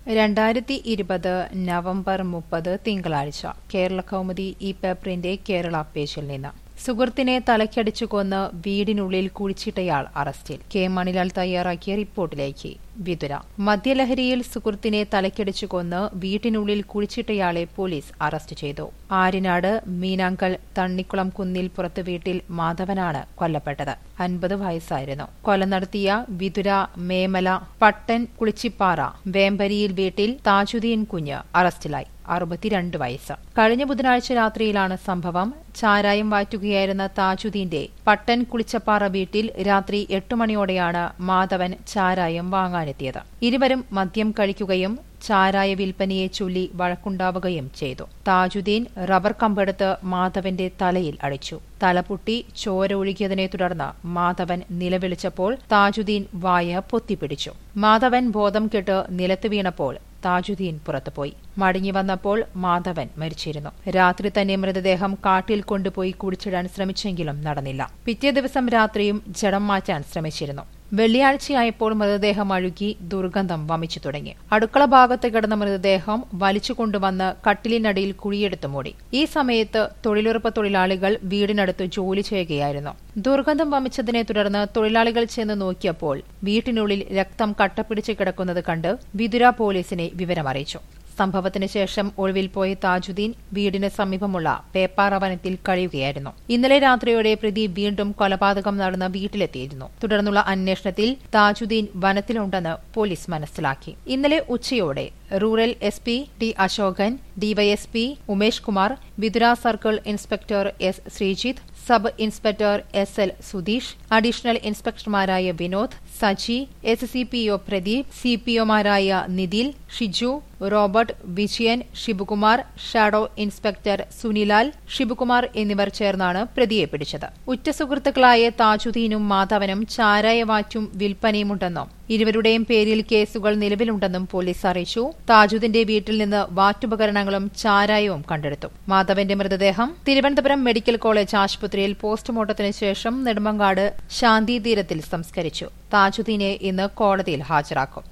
രണ്ടായിരത്തി ഇരുപത് നവംബർ മുപ്പത് തിങ്കളാഴ്ച കേരള കൗമുദി ഈ പേപ്പറിന്റെ കേരള പേജിൽ നിന്ന് സുഹൃത്തിനെ തലക്കടിച്ചു കൊന്ന് വീടിനുള്ളിൽ കുഴിച്ചിട്ടയാൾ അറസ്റ്റിൽ കെ മണിലാൽ തയ്യാറാക്കിയ റിപ്പോർട്ടിലേക്ക് വിതുര മദ്യലഹരിയിൽ സുഹൃത്തിനെ തലക്കടിച്ചു കൊന്ന് വീട്ടിനുള്ളിൽ കുഴിച്ചിട്ടയാളെ പോലീസ് അറസ്റ്റ് ചെയ്തു ആര്യനാട് മീനാങ്കൽ തണ്ണിക്കുളം കുന്നിൽ പുറത്ത് വീട്ടിൽ മാധവനാണ് കൊല്ലപ്പെട്ടത് അൻപത് വയസ്സായിരുന്നു കൊല നടത്തിയ വിതുര മേമല പട്ടൻ കുളിച്ചിപ്പാറ വേമ്പരിയിൽ വീട്ടിൽ താജുദ്ദീൻ കുഞ്ഞ് അറസ്റ്റിലായി അറുപത്തിരണ്ട് വയസ്സ് കഴിഞ്ഞ ബുധനാഴ്ച രാത്രിയിലാണ് സംഭവം ചാരായം വാറ്റുകയായിരുന്ന താജുദ്ദീന്റെ പട്ടൻ കുളിച്ചപ്പാറ വീട്ടിൽ രാത്രി എട്ട് മണിയോടെയാണ് മാധവൻ ചാരായം വാങ്ങാനെത്തിയത് ഇരുവരും മദ്യം കഴിക്കുകയും ചാരായ വിൽപ്പനയെ ചൊല്ലി വഴക്കുണ്ടാവുകയും ചെയ്തു താജുദ്ദീൻ റബ്ബർ കമ്പെടുത്ത് മാധവന്റെ തലയിൽ അടിച്ചു തലപൊട്ടി ചോര ഒഴുകിയതിനെ തുടർന്ന് മാധവൻ നിലവിളിച്ചപ്പോൾ താജുദ്ദീൻ വായ പൊത്തിപ്പിടിച്ചു മാധവൻ ബോധം കെട്ട് നിലത്ത് വീണപ്പോൾ താജുദ്ദീൻ പുറത്തുപോയി മടങ്ങി വന്നപ്പോൾ മാധവൻ മരിച്ചിരുന്നു രാത്രി തന്നെ മൃതദേഹം കാട്ടിൽ കൊണ്ടുപോയി കുടിച്ചിടാൻ ശ്രമിച്ചെങ്കിലും നടന്നില്ല പിറ്റേ ദിവസം രാത്രിയും ജഡം മാറ്റാൻ ശ്രമിച്ചിരുന്നു വെള്ളിയാഴ്ചയായപ്പോൾ മൃതദേഹം അഴുകി ദുർഗന്ധം വമിച്ചു തുടങ്ങി അടുക്കള ഭാഗത്ത് കിടന്ന മൃതദേഹം വലിച്ചു കൊണ്ടുവന്ന് കട്ടിലിനടിയിൽ കുഴിയെടുത്തു മൂടി ഈ സമയത്ത് തൊഴിലുറപ്പ് തൊഴിലാളികൾ വീടിനടുത്ത് ജോലി ചെയ്യുകയായിരുന്നു ദുർഗന്ധം വമിച്ചതിനെ തുടർന്ന് തൊഴിലാളികൾ ചെന്ന് നോക്കിയപ്പോൾ വീട്ടിനുള്ളിൽ രക്തം കട്ടപ്പിടിച്ച് കിടക്കുന്നത് കണ്ട് വിതുര പോലീസിനെ വിവരമറിയിച്ചു സംഭവത്തിന് ശേഷം ഒളിവിൽ പോയ താജുദ്ദീൻ വീടിന് സമീപമുള്ള പേപ്പാറ വനത്തിൽ കഴിയുകയായിരുന്നു ഇന്നലെ രാത്രിയോടെ പ്രതി വീണ്ടും കൊലപാതകം നടന്ന വീട്ടിലെത്തിയിരുന്നു തുടർന്നുള്ള അന്വേഷണത്തിൽ താജുദ്ദീൻ വനത്തിലുണ്ടെന്ന് പോലീസ് മനസ്സിലാക്കി ഇന്നലെ ഉച്ചയോടെ rural S P T Asokan DYSP Umesh Kumar Vithura circle inspector S Sreejith sub inspector S L Sudheesh additional ഇൻസ്പെക്ടർമാരായ Vinod Saji S C P O Pradeep C P ഒമാരായ Nithil Shiju Robert Vijayan Shibukumar shadow inspector Sunilal Shibukumar എന്നിവർ ചേർന്നാണ് പ്രതിയെ പിടിച്ചത് ഉറ്റ സുഹൃത്തുക്കളായ താജുദ്ദീനും മാധവനും ചാരായ വാറ്റും വിൽപ്പനയുമുണ്ടെന്നും ഇരുവരുടെയും പേരിൽ കേസുകൾ നിലവിലുണ്ടെന്നും പോലീസ് അറിയിച്ചു താജുദ്ദീന്റെ വീട്ടിൽ നിന്ന് വാറ്റുപകരണങ്ങളും ചാരായവും കണ്ടെടുത്തു മാധവന്റെ മൃതദേഹം തിരുവനന്തപുരം മെഡിക്കൽ കോളേജ് ആശുപത്രിയിൽ പോസ്റ്റ്മോർട്ടത്തിന് ശേഷം നെടുമങ്ങാട് ശാന്തി തീരത്തിൽ സംസ്കരിച്ചു താജുദ്ദീനെ ഇന്ന് കോടതിയിൽ ഹാജരാക്കും